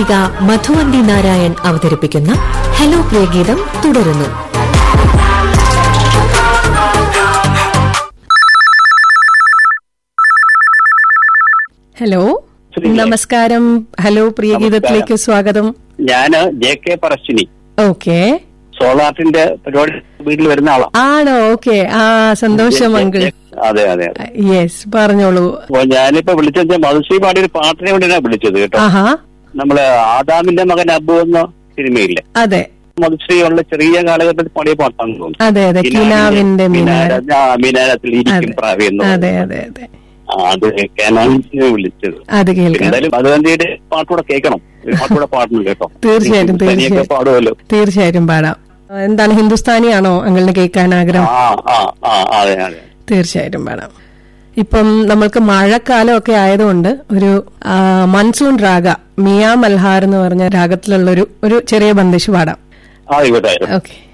ഗായിക മധുവന്തി നാരായൺ അവതരിപ്പിക്കുന്ന ഹലോ പ്രിയഗീതം തുടരുന്നു ഹലോ ശ്രീ- നമസ്കാരം ഹലോ പ്രിയഗീതത്തിലേക്ക് സ്വാഗതം ഞാന് ജെ കെ പറശ്ശിനി ഓക്കെ സോളാർട്ടിന്റെ പരിപാടി വീട്ടിൽ വരുന്ന ആളാ ആണോ ഓക്കെ ആ സന്തോഷം അങ്കിൾ അതെ അതെ അതെ യെസ് പറഞ്ഞോളൂ അപ്പൊ ഞാനിപ്പോ വിളിച്ചത് മധുശ്രീ പാടിയ ഒരു പാട്ടിനെ വേണ്ടിയാണ് വിളിച്ചത് കേട്ടോ ആഹാ നമ്മള് ആദാമിന്റെ മകൻ അബു എന്ന സിനിമയില്ലേ അതെ മധുശ്രീ ഉള്ള ചെറിയ കാലഘട്ടത്തിൽ പാടിയ പാട്ടാണെന്ന് തോന്നുന്നു അതെ അതെ കിനാവിന്റെ മിനാര മിനാര- ആ, മിനാരത്തിൽ ഇരിക്കും അതെ പ്രാവി എന്ന് അതെ പറയുന്നത്. അതെ അതെ ആ, അത് കേൾക്കാനാണ് ഞാൻ വിളിച്ചത് അത് കേൾക്കാം എന്തായാലും മധുവന്തിയുടെ പാട്ടുകൂടെ കേൾക്കണം ഒരു പാട്ടുകൂടെ പാടണം കേട്ടോ തീർച്ചയായിട്ടും തനിയൊക്കെ തീർച്ചയായും പാടുമല്ലോ തീർച്ചയായും പാടാം എന്താണ് ഹിന്ദുസ്ഥാനിയാണോ അങ്കിളിന് കേൾക്കാൻ ആഗ്രഹം ആ ആ ആ അതെ അതെ തീർച്ചയായിട്ടും പാടാം ഇപ്പം നമ്മൾക്ക് മഴക്കാലം ഒക്കെ ആയതുകൊണ്ട് ഒരു ആ, മൺസൂൺ രാഗ മിയ മൽഹാർ എന്ന് പറഞ്ഞ രാഗത്തിലുള്ള ഒരു ഒരു ചെറിയ ബന്ദിഷ് പാടാം ആയിക്കോട്ടെ ആയിക്കോട്ടെ ഓക്കെ